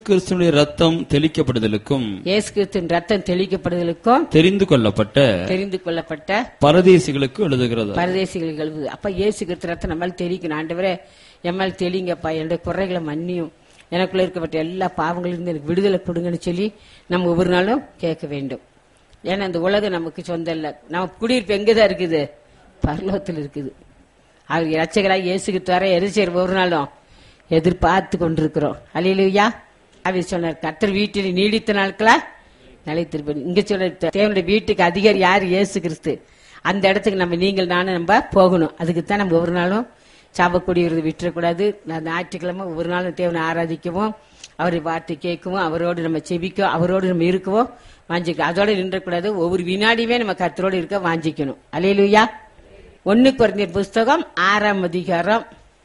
கிறிஸ்துனுடைய ரத்தம் தெளிக்கப்படுதலுக்கும் இயேசு கிறிஸ்துவின் ரத்தம் தெளிக்கப்படுதலுக்கும் தெரிந்து கொள்ளப்பட்ட தெரிந்து கொள்ளப்பட்ட பரதேசிகளுக்கு எழுதுகிறது பரதேசிகள் எழுது அப்ப இயேசு கிறிஸ்து ரத்தம் நம்மால் தெளிக்கணும் ஆண்டவரே எம்மால் தெளிங்கப்பா என்னுடைய குறைகளை மன்னியும் எனக்குள்ள இருக்கப்பட்ட எல்லா பாவங்களிலிருந்து எனக்கு விடுதலை கொடுங்கன்னு சொல்லி நம்ம ஒவ்வொரு நாளும் கேட்க வேண்டும் ஏன்னா இந்த உலகம் நமக்கு சொந்தம் இல்லை நம்ம குடியிருப்பு எங்கதான் இருக்குது பரலோகத்தில் இருக்குது அவர் ரட்சகராக இயேசுக்கு தர எரிச்சர் ஒவ்வொரு நாளும் எதிர்பார்த்து கொண்டிருக்கிறோம் அலையிலுயா அவர் சொன்னார் கத்தர் வீட்டில் நீடித்த நாட்களா நிலைத்திருப்பேன் இங்க சொல்ற தேவனுடைய வீட்டுக்கு அதிகாரி யார் இயேசு கிறிஸ்து அந்த இடத்துக்கு நம்ம நீங்கள் நானும் நம்ம போகணும் அதுக்கு தான் நம்ம ஒவ்வொரு நாளும் சாபக்கூடியது விட்டுறக்கூடாது நான் ஞாயிற்றுக்கிழமை ஒவ்வொரு நாளும் தேவனை ஆராதிக்கவும் அவரை வார்த்தை கேட்கவும் அவரோடு நம்ம செபிக்கவும் அவரோடு நம்ம இருக்கவும் வாஞ்சிக்கணும் அதோட நின்றக்கூடாது ஒவ்வொரு வினாடியுமே நம்ம கத்தரோடு இருக்க வாஞ்சிக்கணும் அலையிலுயா ஒன்னு குறைந்தர் புஸ்தகம் ஆறாம் அதிகாரம்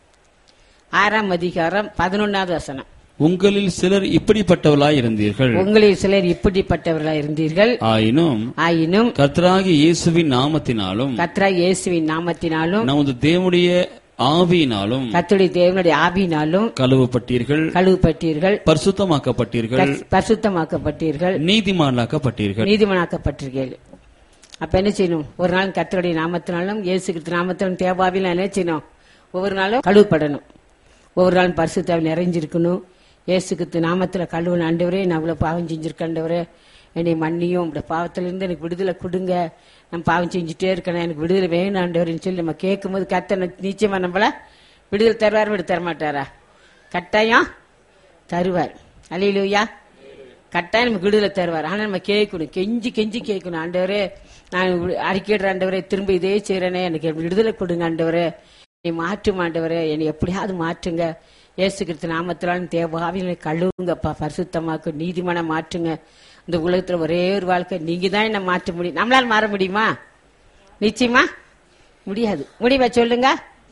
ஆறாம் அதிகாரம் பதினொன்னாவது வசனம் உங்களில் சிலர் இப்படிப்பட்டவர்களாய் இருந்தீர்கள் உங்களில் சிலர் இப்படிப்பட்டவர்களாக இருந்தீர்கள் ஆயினும் ஆயினும் கர்த்தராகிய இயேசுவின் நாமத்தினாலும் கத்ரா இயேசுவின் நாமத்தினாலும் நமது தேவனுடைய ஆவியினாலும் கத்துடைய தேவனுடைய ஆவியினாலும் கழுவப்பட்டீர்கள் கழுவப்பட்டீர்கள் பரிசுத்தமாக்கப்பட்டீர்கள் பரிசுத்தமாக்கப்பட்டீர்கள் நீதிமானாக்கப்பட்டீர்கள் நீதிமனாக்கப்பட்டிருக்கீர்கள் அப்ப என்ன செய்யணும் ஒரு நாள் கர்த்தருடைய நாமத்தினாலும் இயேசு கிறிஸ்து நாமத்தினாலும் தேவாவிலும் என்ன செய்யணும் ஒவ்வொரு நாளும் கழுவப்படணும் ஒவ்வொரு நாளும் பரிசுத்தாவை நிறைஞ்சிருக்கணும் இயேசு கிறிஸ்து நாமத்துல கழுவன ஆண்டவரே நான் இவ்வளவு பாவம் செஞ்சிருக்கேன்டவரே என்னை மன்னியும் உங்களோட பாவத்திலிருந்து எனக்கு விடுதலை கொடுங்க நான் பாவம் செஞ்சுட்டே இருக்கேன் எனக்கு விடுதலை வேணும் ஆண்டவர்னு சொல்லி நம்ம கேட்கும்போது கத்த நிச்சயமா நம்மள விடுதலை தருவார் விடு தரமாட்டாரா கட்டாயம் தருவார் அலையிலுயா கட்டாயம் நமக்கு விடுதலை தருவார் ஆனா நம்ம கேட்கணும் கெஞ்சி கெஞ்சி கேட்கணும் ஆண்டவரே நான் வி- அறிக்கையிடுற ஆண்டவரே திரும்ப இதே செய்யறேனே எனக்கு விடுதலை கொடுங்க ஆண்டவரே என்னை மாற்றும் ஆண்டவரே என்னை எப்படியாவது மாற்றுங்க இயேசு கிறிஸ்து நாமத்திலான தேவாவினை கழுவுங்கப்பா பரிசுத்தமாக்கு நீதிமான மாற்றுங்க இந்த உலகத்துல ஒரே ஒரு வாழ்க்கை நீங்க தான் என்ன மாற்ற முடியும் நம்மளால மாற முடியுமா நிச்சயமா முடியாது முடிவா சொல்லுங்க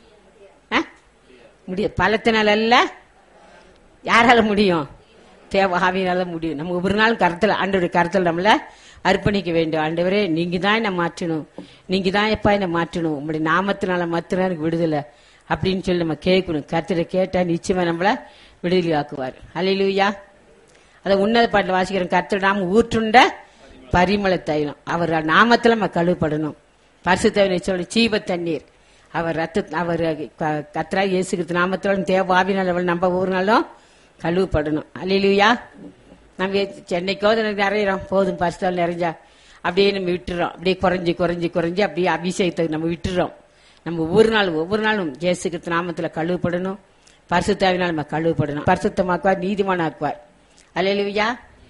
ஆ? முடியாது பலத்தினால அல்ல யாரால முடியும் தேவ ஆவியினால முடியும் நம்ம ஒவ்வொரு நாள் கருத்தில் ஆண்டவருடைய கருத்தில் நம்மள அர்ப்பணிக்க வேண்டும் ஆண்டவரே நீங்க தான் என்ன மாற்றணும் நீங்க தான் எப்பா என்ன மாற்றணும் உங்களுடைய நாமத்தினால மாத்திரம் எனக்கு விடுதலை அப்படின்னு சொல்லி நம்ம கேட்கணும் கருத்துல கேட்டா நிச்சயமா நம்மள விடுதலை ஆக்குவார் அலையிலுயா அதை உன்னத பாட்டில் வாசிக்கிறோம் கர்த்தர் நாம ஊற்றுண்ட பரிமள தைலம் அவர் நாமத்துல நம்ம கழுவப்படணும் பரிசுத்தவனை சொல்லி சீவ தண்ணீர் அவர் ரத்த அவர் க- கர்த்தரா இயேசுகிறது நாமத்துல தேவாவினால் அவள் நம்ம ஒவ்வொரு நாளும் கழுவப்படணும் அல்லையா நம்ம சென்னைக்கோ நிறையிறோம் போதும் பரிசுத்தால் நிறைஞ்சா அப்படியே நம்ம விட்டுறோம் அப்படியே குறைஞ்சி குறைஞ்சி குறைஞ்சி அப்படியே அபிஷேகத்தை நம்ம விட்டுறோம் நம்ம ஒவ்வொரு நாளும் ஒவ்வொரு நாளும் இயேசுகிறது நாமத்துல கழுவப்படணும் பரிசுத்தாவினால் நம்ம கழுவப்படணும் பரிசுத்தமாக்குவார் நீதிமானாக்குவார் அல்லையா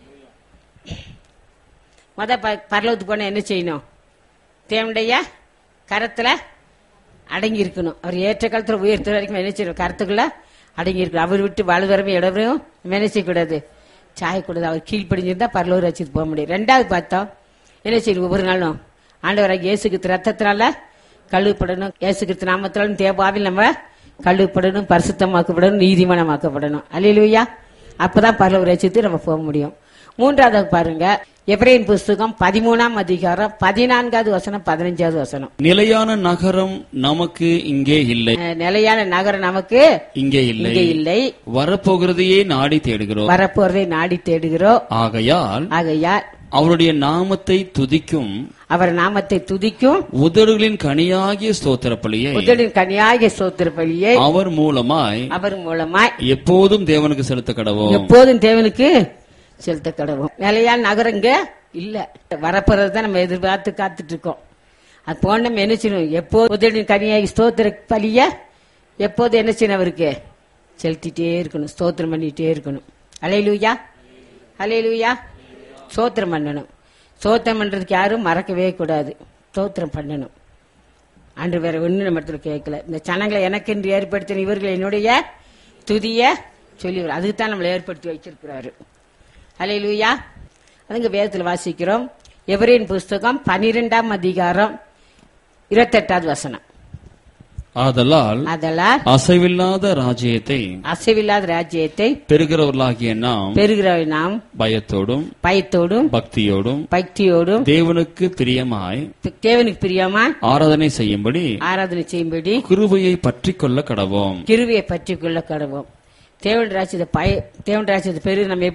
மொத ப- பரலோகத்துக்கு போனா என்ன செய்யணும் தேவனுடைய கரத்துல அடங்கி இருக்கணும் அவர் ஏற்ற காலத்துல உயர்த்த வரைக்கும் என்ன செய்யணும் கருத்துக்குள்ள அடங்கி இருக்கணும் அவர் விட்டு வலுவரமே இடவரையும் என்ன செய்யக்கூடாது சாயக்கூடாது அவர் கீழ்ப்படிஞ்சிருந்தா பரலூர் வச்சுட்டு போக முடியும் ரெண்டாவது பார்த்தோம் என்ன செய்யணும் ஒவ்வொரு நாளும் ஆண்டவராக இயேசுக்கு ரத்தத்தினால கழுவுப்படணும் இயேசுக்கு நாமத்தினாலும் தேவாவில் நம்ம கழுவுப்படணும் பரிசுத்தமாக்கப்படணும் நீதிமானமாக்கப்படணும் அல்லையா அப்பதான் பரலூர் வச்சுட்டு நம்ம போக முடியும் மூன்றாவது பாருங்க எப்ரேன் புஸ்தகம் பதிமூணாம் அதிகாரம் பதினான்காவது வசனம் பதினஞ்சாவது வசனம் நிலையான நகரம் நமக்கு இங்கே இல்லை அஹ், நிலையான நகரம் நமக்கு இங்கே இல்லை இங்கே இல்லை வரப்போகிறதையே நாடி தேடுகிறோம் வரப்போறதை நாடி தேடுகிறோம் ஆகையால் ஆகையால் அவருடைய நாமத்தை துதிக்கும் அவர் நாமத்தை துதிக்கும் உதடுகளின் கனியாகிய ஸ்தோத்திர பலியை முதலின் கனியாகிய சோத்திர பலியை அவர் மூலமாய் அவர் மூலமாய் எப்போதும் தேவனுக்கு செலுத்த கடவோம் எப்போதும் தேவனுக்கு செலுத்த கடவும் நிலையான நகரங்க இல்ல வரப்போறது தான் நம்ம எதிர்பார்த்து காத்துட்டு இருக்கோம் அது போன நம்ம என்ன செய்யணும் எப்போது முதலின் கனியாகி ஸ்தோத்திர பலிய எப்போது என்ன செய்யணும் அவருக்கு செலுத்திட்டே இருக்கணும் ஸ்தோத்திரம் பண்ணிட்டே இருக்கணும் அலையிலூயா அலையிலூயா ஸ்தோத்திரம் பண்ணணும் ஸ்தோத்திரம் பண்றதுக்கு யாரும் மறக்கவே கூடாது ஸ்தோத்திரம் பண்ணணும் அன்று வேற ஒண்ணு நம்ம இடத்துல கேட்கல இந்த சனங்களை எனக்கென்று ஏற்படுத்தின இவர்கள் என்னுடைய துதிய சொல்லி அதுக்கு தான் நம்மளை ஏற்படுத்தி வச்சிருக்கிறாரு அலை லூயா அதுங்க வேதத்தில் வாசிக்கிறோம் எவரின் புஸ்தகம் பனிரெண்டாம் அதிகாரம் இருபத்தெட்டாவது வசனம் ஆதலால் அதெல்லாம் அசைவில்லாத ராஜ்யத்தை அசைவில்லாத ராஜ்யத்தை பெறுகிறவர்களாகிய நாம் பெறுகிற நாம் பயத்தோடும் பயத்தோடும் பக்தியோடும் பக்தியோடும் தேவனுக்கு பிரியமாய் தேவனுக்கு பிரியமா ஆராதனை செய்யும்படி ஆராதனை செய்யும்படி கிருபையை பற்றிக் கொள்ள கடவோம் கிருவியை பற்றி கொள்ள கடவோம் தேவன் ராஜ்யத்தை பய தேவன் ராஜ்யத்தை பெரு நம்ம